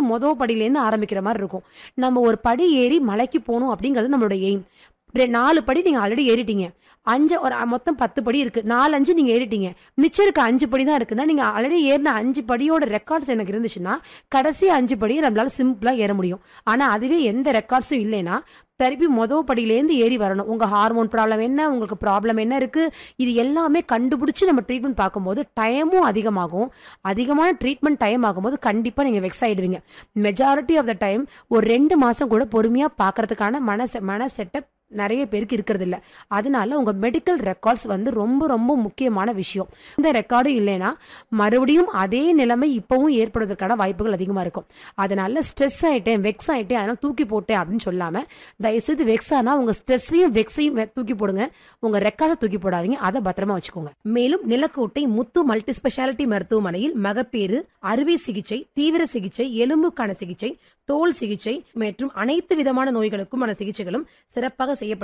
மொதல் படியிலேருந்து ஆரம்பிக்கிற மாதிரி இருக்கும் நம்ம ஒரு படி ஏறி மலைக்கு போகணும் அப்படிங்கிறது நம்மளோட எய்ம் நாலு படி நீங்க ஆல்ரெடி ஏறிட்டீங்க அஞ்சு ஒரு மொத்தம் பத்து படி இருக்கு நாலு அஞ்சு நீங்க ஏறிட்டீங்க மிச்சம் இருக்க அஞ்சு படி தான் இருக்குன்னா நீங்க ஆல்ரெடி ஏறின அஞ்சு படியோட ரெக்கார்ட்ஸ் எனக்கு இருந்துச்சுன்னா கடைசி அஞ்சு படியை நம்மளால சிம்பிளா ஏற முடியும் ஆனா அதுவே எந்த ரெக்கார்ட்ஸும் இல்லைன்னா திருப்பி மொதல் படியிலேருந்து ஏறி வரணும் உங்க ஹார்மோன் ப்ராப்ளம் என்ன உங்களுக்கு ப்ராப்ளம் என்ன இருக்கு இது எல்லாமே கண்டுபிடிச்சு நம்ம ட்ரீட்மெண்ட் பார்க்கும்போது டைமும் அதிகமாகும் அதிகமான ட்ரீட்மெண்ட் டைம் ஆகும்போது கண்டிப்பா நீங்க வெக்ஸ் ஆயிடுவீங்க மெஜாரிட்டி ஆஃப் த டைம் ஒரு ரெண்டு மாசம் கூட பொறுமையா பார்க்கறதுக்கான மன மன செட்டப் நிறைய பேருக்கு இருக்கிறது இல்ல அதனால உங்க மெடிக்கல் ரெக்கார்ட்ஸ் வந்து ரொம்ப ரொம்ப முக்கியமான விஷயம் இந்த ரெக்கார்டும் இல்லைன்னா மறுபடியும் அதே நிலைமை இப்பவும் ஏற்படுவதற்கான வாய்ப்புகள் அதிகமா இருக்கும் அதனால ஸ்ட்ரெஸ் ஆயிட்டேன் வெக்ஸ் ஆயிட்டேன் அதனால தூக்கி போட்டேன் அப்படின்னு சொல்லாம தயவுசெய்து வெக்ஸ் ஆனா உங்க ஸ்ட்ரெஸ்ஸையும் வெக்ஸையும் தூக்கி போடுங்க உங்க ரெக்கார்டை தூக்கி போடாதீங்க அதை பத்திரமா வச்சுக்கோங்க மேலும் நிலக்கோட்டை முத்து மல்டி ஸ்பெஷாலிட்டி மருத்துவமனையில் மகப்பேறு அறுவை சிகிச்சை தீவிர சிகிச்சை எலும்புக்கான சிகிச்சை தோல் சிகிச்சை மற்றும் அனைத்து விதமான நோய்களுக்குமான சிகிச்சைகளும் சிறப்பாக